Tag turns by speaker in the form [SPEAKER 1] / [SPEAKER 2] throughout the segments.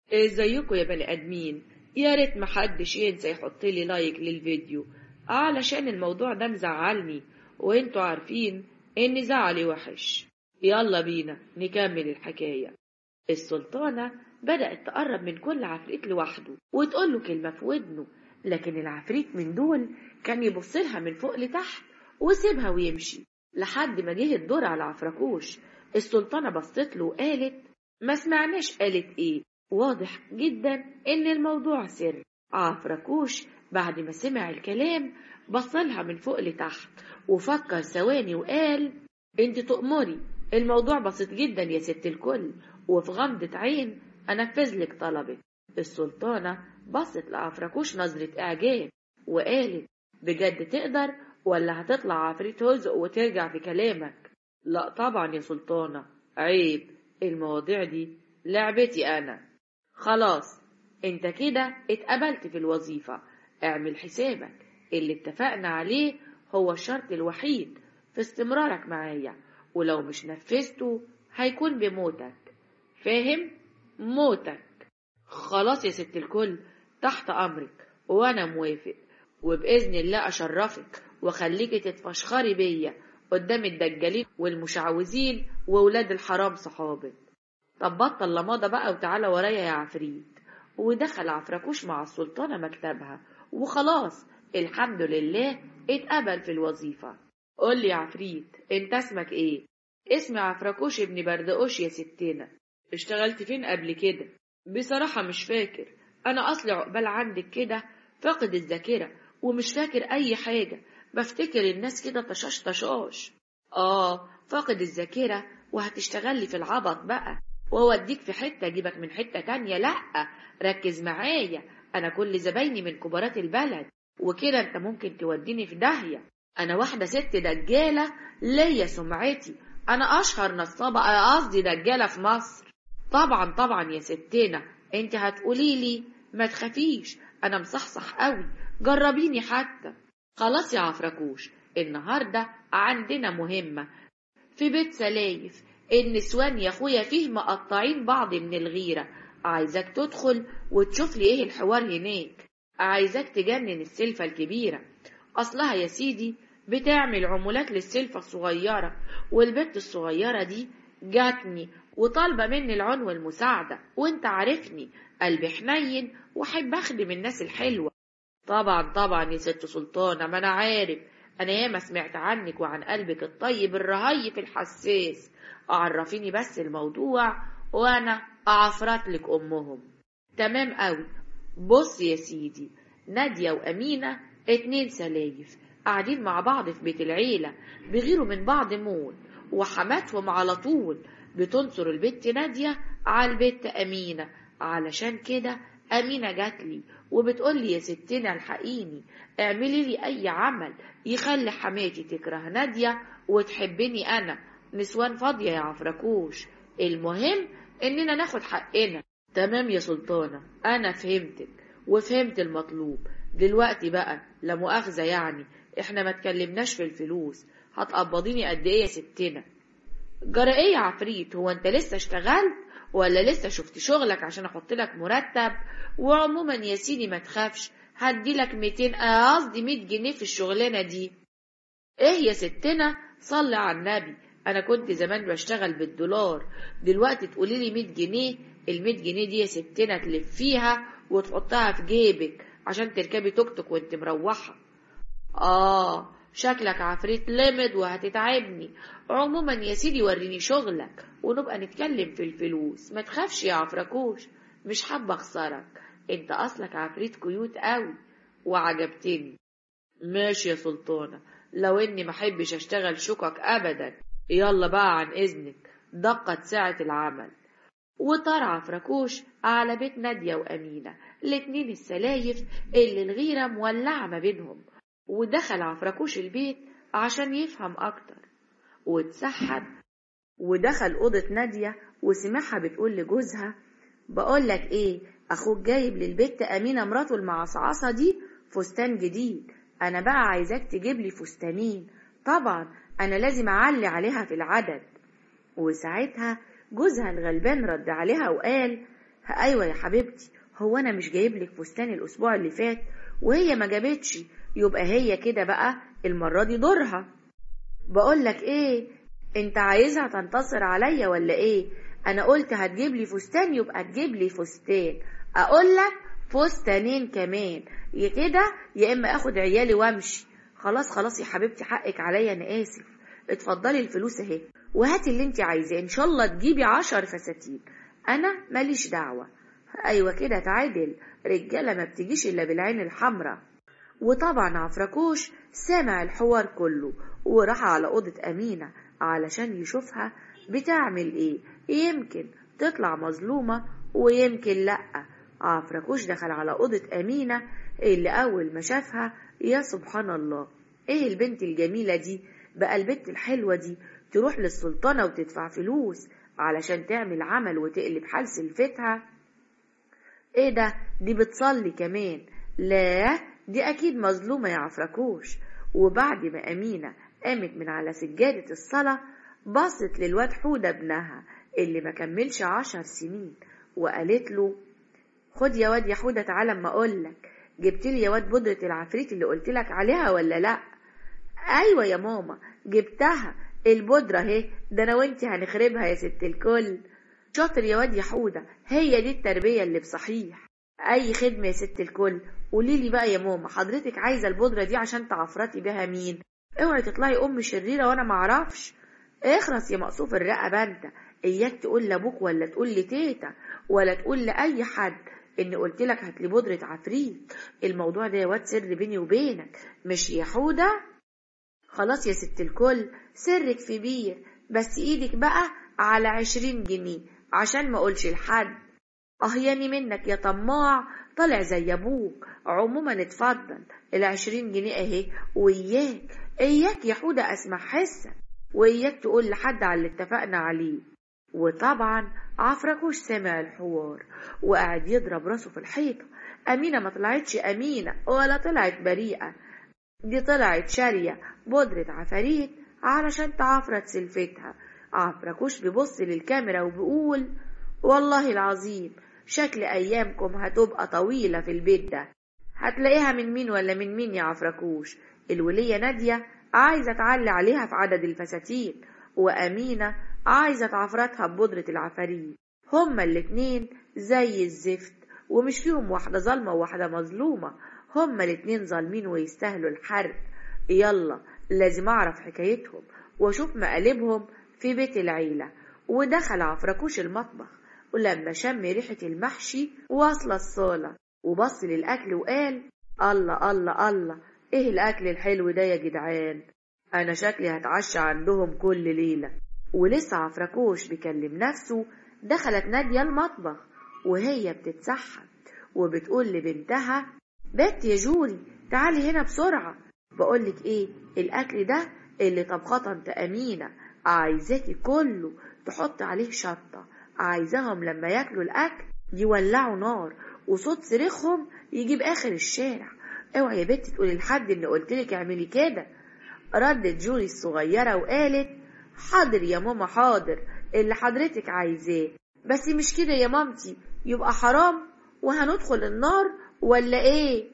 [SPEAKER 1] ازيكم يا بني ادمين يا ريت محدش ينسى يحط لي لايك للفيديو علشان الموضوع ده مزعلني وانتوا عارفين ان زعلي وحش يلا بينا نكمل الحكاية السلطانة بدأت تقرب من كل عفريت لوحده وتقول له كلمة في ودنه لكن العفريت من دول كان يبص لها من فوق لتحت وسيبها ويمشي لحد ما جه الدور على عفركوش السلطانة بصت له وقالت ما سمعناش قالت ايه واضح جدا ان الموضوع سر عفركوش بعد ما سمع الكلام بصلها من فوق لتحت وفكر ثواني وقال انت تؤمري الموضوع بسيط جدا يا ست الكل وفي غمضة عين انفذ لك طلبك السلطانة بصت لعفركوش نظرة اعجاب وقالت بجد تقدر ولا هتطلع عفريت هزق وترجع في كلامك لا طبعا يا سلطانة عيب المواضيع دي لعبتي انا خلاص انت كده اتقبلت في الوظيفة اعمل حسابك اللي اتفقنا عليه هو الشرط الوحيد في استمرارك معايا ولو مش نفذته هيكون بموتك فاهم موتك خلاص يا ست الكل تحت امرك وانا موافق وباذن الله اشرفك واخليكي تتفشخري بيا قدام الدجالين والمشعوذين وولاد الحرام صحابك طب بطل لماضة بقى وتعالى ورايا يا عفريت ودخل عفركوش مع السلطانة مكتبها وخلاص الحمد لله اتقبل في الوظيفة قول لي يا عفريت انت اسمك ايه اسمي عفركوش ابن بردقوش يا ستنا اشتغلت فين قبل كده بصراحة مش فاكر انا اصلي عقبال عندك كده فاقد الذاكرة ومش فاكر اي حاجة بفتكر الناس كده طشاش طشاش اه فاقد الذاكرة وهتشتغلي في العبط بقى واوديك في حتة اجيبك من حتة تانية لأ ركز معايا انا كل زبايني من كبارات البلد وكده انت ممكن توديني في داهية انا واحدة ست دجالة ليا سمعتي انا اشهر نصابة قصدي دجالة في مصر طبعا طبعا يا ستنا انت هتقولي لي ما تخافيش انا مصحصح قوي جربيني حتى خلاص يا عفركوش النهاردة عندنا مهمة في بيت سلايف النسوان يا اخويا فيه مقطعين بعض من الغيرة عايزاك تدخل وتشوف لي ايه الحوار هناك عايزاك تجنن السلفة الكبيرة اصلها يا سيدي بتعمل عمولات للسلفة الصغيرة والبنت الصغيرة دي جاتني وطالبة مني العون والمساعدة وانت عارفني قلبي حنين واحب اخدم الناس الحلوة طبعا طبعا يا ست سلطانة ما انا عارف انا ياما سمعت عنك وعن قلبك الطيب الرهيف الحساس عرفيني بس الموضوع وانا اعفرت لك امهم تمام قوي بص يا سيدي نادية وامينة اتنين سلايف قاعدين مع بعض في بيت العيلة بيغيروا من بعض موت وحماتهم على طول بتنصر البت نادية على البت أمينة علشان كده أمينة جاتلي وبتقول لي يا ستنا الحقيني اعملي لي أي عمل يخلي حماتي تكره نادية وتحبني أنا نسوان فاضية يا عفركوش المهم إننا ناخد حقنا تمام يا سلطانة أنا فهمتك وفهمت المطلوب دلوقتي بقى لا مؤاخذة يعني احنا ما تكلمناش في الفلوس هتقبضيني قد ايه يا ستنا جرى ايه يا عفريت هو انت لسه اشتغلت ولا لسه شفت شغلك عشان احط لك مرتب وعموما يا سيدي ما تخافش هديلك 200 قصدي 100 جنيه في الشغلانه دي ايه يا ستنا صلي على النبي انا كنت زمان بشتغل بالدولار دلوقتي تقولي لي 100 جنيه ال 100 جنيه دي يا ستنا تلفيها وتحطها في جيبك عشان تركبي توك توك وانت مروحه اه شكلك عفريت لمد وهتتعبني عموما يا سيدي وريني شغلك ونبقى نتكلم في الفلوس ما تخافش يا عفركوش مش حابة اخسرك انت اصلك عفريت كيوت قوي وعجبتني ماشي يا سلطانة لو اني محبش اشتغل شكك ابدا يلا بقى عن اذنك دقت ساعة العمل وطار عفركوش على بيت نادية وأمينة الاتنين السلايف اللي الغيرة مولعة ما بينهم ودخل عفركوش البيت عشان يفهم أكتر واتسحب ودخل أوضة نادية وسمعها بتقول لجوزها بقولك إيه أخوك جايب للبت أمينة مراته المعصعصة دي فستان جديد أنا بقى عايزاك تجيب لي فستانين طبعا أنا لازم أعلي عليها في العدد وساعتها جوزها الغلبان رد عليها وقال ايوه يا حبيبتي هو انا مش جايب لك فستان الاسبوع اللي فات وهي ما جابتش يبقى هي كده بقى المره دي دورها بقول لك ايه انت عايزها تنتصر عليا ولا ايه انا قلت هتجيب لي فستان يبقى تجيب لي فستان اقول لك فستانين كمان يا كده يا اما اخد عيالي وامشي خلاص خلاص يا حبيبتي حقك عليا انا اسف اتفضلي الفلوس اهي وهاتي اللي انت عايزاه ان شاء الله تجيبي عشر فساتين انا ماليش دعوه ايوه كده تعادل رجاله ما بتجيش الا بالعين الحمراء وطبعا عفركوش سامع الحوار كله وراح على اوضه امينه علشان يشوفها بتعمل ايه يمكن تطلع مظلومه ويمكن لا عفركوش دخل على اوضه امينه اللي اول ما شافها يا سبحان الله ايه البنت الجميله دي بقى البنت الحلوه دي تروح للسلطانه وتدفع فلوس علشان تعمل عمل وتقلب حال سلفتها ايه ده دي بتصلي كمان لا دي اكيد مظلومه يا عفركوش وبعد ما امينه قامت من على سجاده الصلاه بصت للواد حوده ابنها اللي ما كملش عشر سنين وقالت له خد يا واد يا حوده تعالى اما اقولك جبت لي يا واد بودره العفريت اللي قلت لك عليها ولا لا ايوه يا ماما جبتها البودره اهي ده انا وانتي هنخربها يا ست الكل شاطر يا واد يا حوده هي دي التربيه اللي بصحيح اي خدمه يا ست الكل قولي لي بقى يا ماما حضرتك عايزه البودره دي عشان تعفرتي بيها مين اوعي تطلعي ام شريره وانا معرفش اخرس يا مقصوف الرقبه انت اياك تقول لابوك ولا تقول لتيتا ولا تقول لاي حد ان قلت لك هات لي بودره عفريت الموضوع ده يا واد سر بيني وبينك مش يا حوده خلاص يا ست الكل سرك في بير بس ايدك بقى على عشرين جنيه عشان ما اقولش لحد اهياني منك يا طماع طالع زي ابوك عموما اتفضل العشرين جنيه اهي وإياك إياك يا حودة أسمع حسك وإياك تقول لحد على اللي اتفقنا عليه وطبعا عفركوش سمع الحوار وقعد يضرب راسه في الحيطة أمينة ما طلعتش أمينة ولا طلعت بريئة دي طلعت شارية بودرة عفاريت علشان تعفرت سلفتها عفركوش بيبص للكاميرا وبيقول والله العظيم شكل أيامكم هتبقى طويلة في البيت ده هتلاقيها من مين ولا من مين يا عفركوش الولية نادية عايزة تعلي عليها في عدد الفساتين وأمينة عايزة تعفرتها ببودرة العفاريت هما الاتنين زي الزفت ومش فيهم واحدة ظالمة وواحدة مظلومة هما الاتنين ظالمين ويستاهلوا الحرق يلا لازم أعرف حكايتهم وأشوف مقالبهم في بيت العيلة ودخل عفركوش المطبخ ولما شم ريحة المحشي واصلة الصالة وبص للأكل وقال الله الله الله ايه الأكل الحلو ده يا جدعان أنا شكلي هتعشى عندهم كل ليلة ولسه عفركوش بيكلم نفسه دخلت نادية المطبخ وهي بتتسحب وبتقول لبنتها بنت يا جوري تعالي هنا بسرعة بقولك ايه الأكل ده اللي طبخاه طنط أمينة عايزاكي كله تحط عليه شطة عايزاهم لما ياكلوا الأكل يولعوا نار وصوت صريخهم يجيب آخر الشارع اوعي يا بنتي تقولي لحد إن قلتلك اعملي كده ردت جوري الصغيرة وقالت حاضر يا ماما حاضر اللي حضرتك عايزاه بس مش كده يا مامتي يبقى حرام وهندخل النار ولا ايه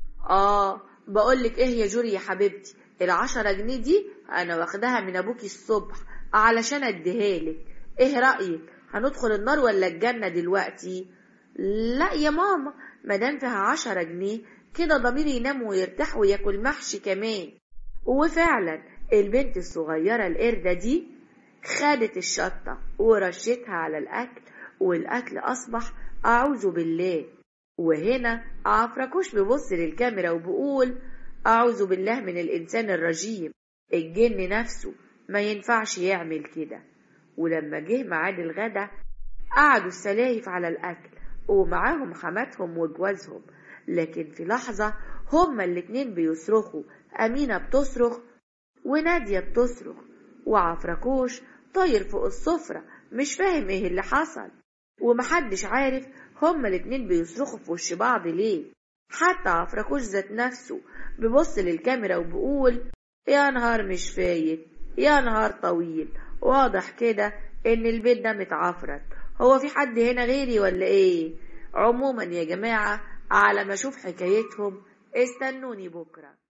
[SPEAKER 1] اه بقولك ايه يا جوري يا حبيبتي العشرة جنيه دي انا واخداها من ابوكي الصبح علشان اديهالك ايه رأيك هندخل النار ولا الجنة دلوقتي لا يا ماما مادام فيها عشرة جنيه كده ضميري ينام ويرتاح وياكل محشي كمان وفعلا البنت الصغيرة القردة دي خدت الشطة ورشتها على الأكل والأكل أصبح أعوذ بالله وهنا عفركوش بيبص للكاميرا وبيقول أعوذ بالله من الإنسان الرجيم الجن نفسه ما ينفعش يعمل كده ولما جه ميعاد الغدا قعدوا السلايف على الأكل ومعاهم حماتهم وجوازهم لكن في لحظة هما الاتنين بيصرخوا أمينة بتصرخ ونادية بتصرخ وعفركوش طاير فوق السفرة مش فاهم ايه اللي حصل ومحدش عارف هما الاتنين بيصرخوا في وش بعض ليه حتى عفركوش ذات نفسه بيبص للكاميرا وبيقول يا نهار مش فايت يا نهار طويل واضح كده ان البيت ده متعفرت هو في حد هنا غيري ولا ايه عموما يا جماعة على ما اشوف حكايتهم استنوني بكرة